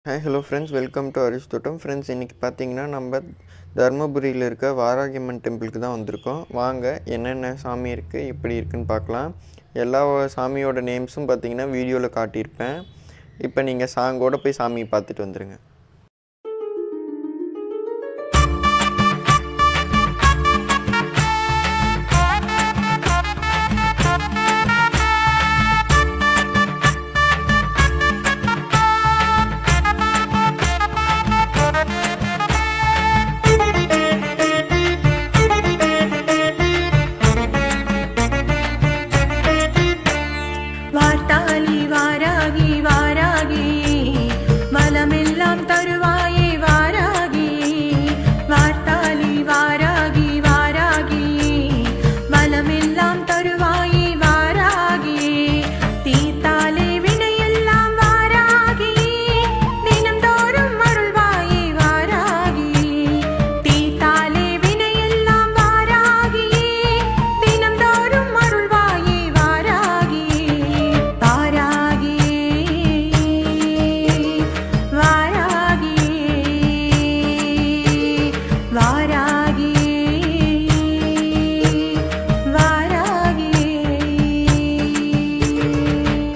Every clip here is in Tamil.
hi hello friends welcome to Arish Thottam friends இன்றைக்கி பார்த்தீங்கன்னா நம்ம தருமபுரியில் இருக்க வாராகியம்மன் டெம்பிளுக்கு தான் வந்திருக்கோம் வாங்க என்னென்ன சாமி இருக்குது எப்படி இருக்குன்னு பார்க்கலாம் எல்லா சாமியோட நேம்ஸும் பார்த்தீங்கன்னா வீடியோவில் காட்டியிருப்பேன் இப்போ நீங்கள் சாங்கோட போய் சாமியை பார்த்துட்டு வந்துடுங்க வார்த்தாலி வாராகி வாராகி வளமெல்லாம் தருவாயே வாராகி வார்த்தாலி வாராகி வாராகி வளமெல்லாம் தருவாயே வாராகி தீர்த்தாலே வினையெல்லாம் வாராகி தினம்தோறும் அருள்வாயே வாராகி தீர்த்தாலே வினையெல்லாம் வாராகி தினம்தோறும் அருள்வாயே வாராகி வாராகி வாராகி வாராகி வாராகி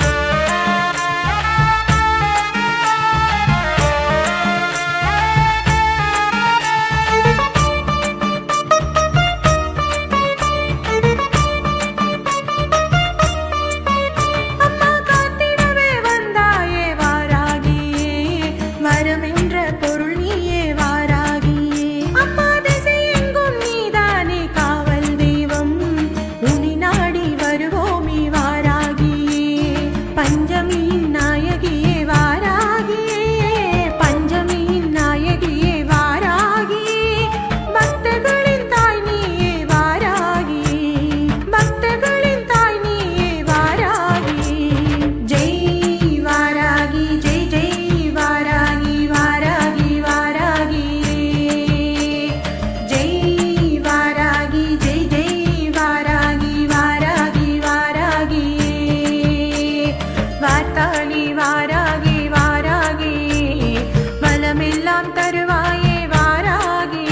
அம்மா காத்திடவே வந்தாயே வாராகியே வரமென்ற பொருள் நீயே வாராகியே அம்மா திசை எங்கும் நீதானே காவல் தெய்வம் உனி நாடி வருவோமே வாராகியே பஞ்சமியின் நாயகியே வாராகியே பஞ்சமியின் நாயகியே வாராகியே பக்தர்களின் தாய் நீயே வாராகியே பக்தர்களின் தாய் நீயே வாராகி ஜெய் வாராகி ஜெய் ஜெய் வாராகி வாராகி வாராகி ஜெய் வாராகி ஜெய் ஜெய் வாராகி வாராகி வாராகி வார்த்தாளி வாராகி வாராகி வளமெல்லாம் தருவாயே வாராகி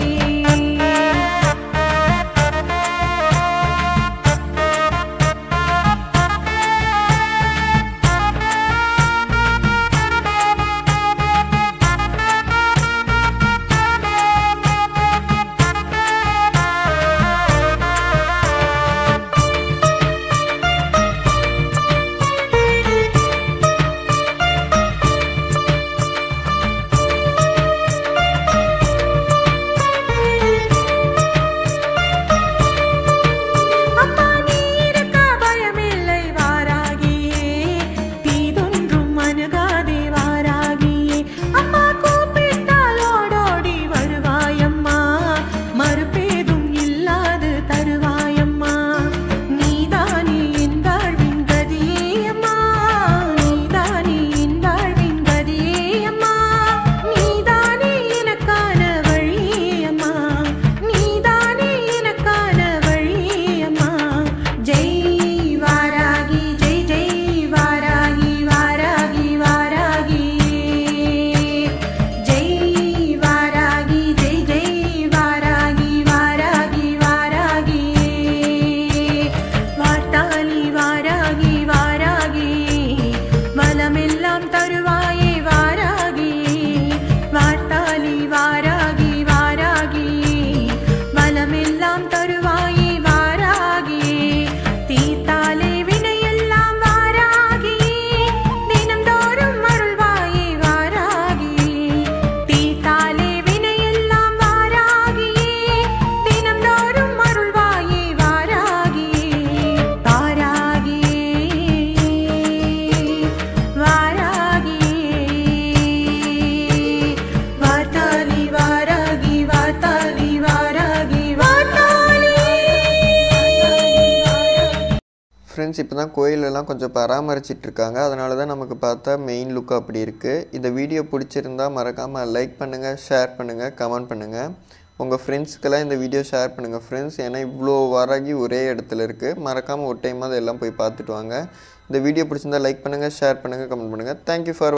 அம்மா நீ இருக்க பயமில்லை வாராகியே தீதொன்றும் அணுகாதே வாராகியே அம்மா கூப்பிட்டால் ஓடோடி வருவாயம்மா மறுபேதும் இல்லாது தருவாயம்மா நீதானே என் வாழ்வின் கதியே அம்மா நீதானே என் வாழ்வின் கதியே அம்மா நீதானே எனக்கான வழியே அம்மா நீதானே எனக்கான வழியே அம்மா ஜெய் வாராகி ஜெய் ஜெய் வாராகி வாராகி வாராகி ஜெய் வாராகி ஜெய் ஜெய் வாராகி வாராகி வாராகி வார்த்தாலி வாராகி வாராகி வளமெல்லாம் தருவாயே வாராகி வார்த்தாலி வாராகி வாராகி வளமெல்லாம் தருவாயே வாராகி தீர்த்தாலே வினையெல்லாம் வாராகி தினம்தோறும் அருள்வாயே வாராகி தீர்த்தாலே வினையெல்லாம் வாராகி தினம்தோறும் அருள்வாயே வாராகி வாராகி வாராகி வார்த்தாலி வாராகி வார்த்தாலி வாராகி வார்த்தாலி ஃப்ரெண்ட்ஸ் இப்போ தான் கோயிலெல்லாம் கொஞ்சம் பராமரிச்சிட்டு இருக்காங்க அதனால தான் நமக்கு பார்த்தா மெயின் லுக் அப்படி இருக்குது இந்த வீடியோ பிடிச்சிருந்தா மறக்காமல் லைக் பண்ணுங்கள் ஷேர் பண்ணுங்கள் கமெண்ட் பண்ணுங்கள் உங்கள் ஃப்ரெண்ட்ஸ்க்கெல்லாம் இந்த வீடியோ ஷேர் பண்ணுங்கள் ஃப்ரெண்ட்ஸ் ஏன்னா இவ்வளோ வாராகி ஒரே இடத்துல இருக்குது மறக்காமல் ஒரு டைம் எல்லாம் போய் பார்த்துட்டு வாங்க இந்த வீடியோ பிடிச்சிருந்தா லைக் பண்ணுங்கள் ஷேர் பண்ணுங்கள் கமெண்ட் பண்ணுங்கள் தேங்க்யூ ஃபார்